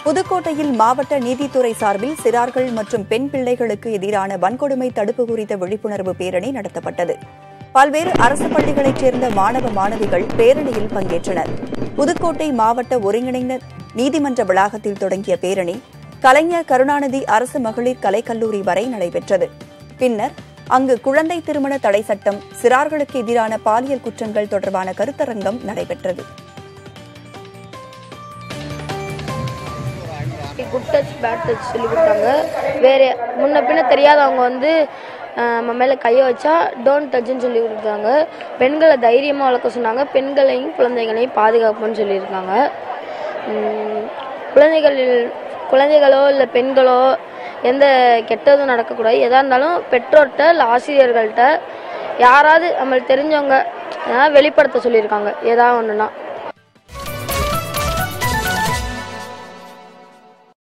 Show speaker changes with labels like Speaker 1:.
Speaker 1: புதுக்கோட்டையில் மாவட்ட நீதித்துறை சார்பில் சிறார்கள் மற்றும் பெண் பிள்ளைகளுக்கு எதிரான வன்கொடுமை தடுப்பு குறித்த விழிப்புணர்வு பேரணி நடத்தப்பட்டது பல்வேறு அரசு பள்ளிகளைச் சேர்ந்த மாணவ மாணவிகள் பேரணியில் பங்கேற்றனர் புதுக்கோட்டை மாவட்ட ஒருங்கிணைந்த நீதிமன்ற வளாகத்தில் தொடங்கிய பேரணி கலைஞர் கருணாநிதி அரசு மகளிர் கலைக்கல்லூரி வரை நடைபெற்றது பின்னர் அங்கு குழந்தை திருமண தடை சட்டம் சிறார்களுக்கு எதிரான பாலியல் குற்றங்கள் தொடர்பான கருத்தரங்கம் நடைபெற்றது
Speaker 2: குட் டச் பேட் டச் சொல்லி கொடுத்தாங்க வேறு முன்ன பின்ன தெரியாதவங்க வந்து அஹ், நம்ம மேலே கையை வச்சா டோன்ட் டச்சுன்னு சொல்லி கொடுத்தாங்க பெண்களை தைரியமாக வளர்க்க சொன்னாங்க பெண்களையும் குழந்தைகளையும் பாதுகாப்புன்னு சொல்லியிருக்காங்க உம், குழந்தைகள் குழந்தைகளோ இல்லை பெண்களோ எந்த கெட்டதும் நடக்கக்கூடாது எதாக இருந்தாலும் பெற்றோர்கிட்ட இல்லை ஆசிரியர்கள்ட்ட யாராவது நம்மளுக்கு தெரிஞ்சவங்க ஏதாவது வெளிப்படுத்த சொல்லியிருக்காங்க ஏதாவது ஒன்றுனா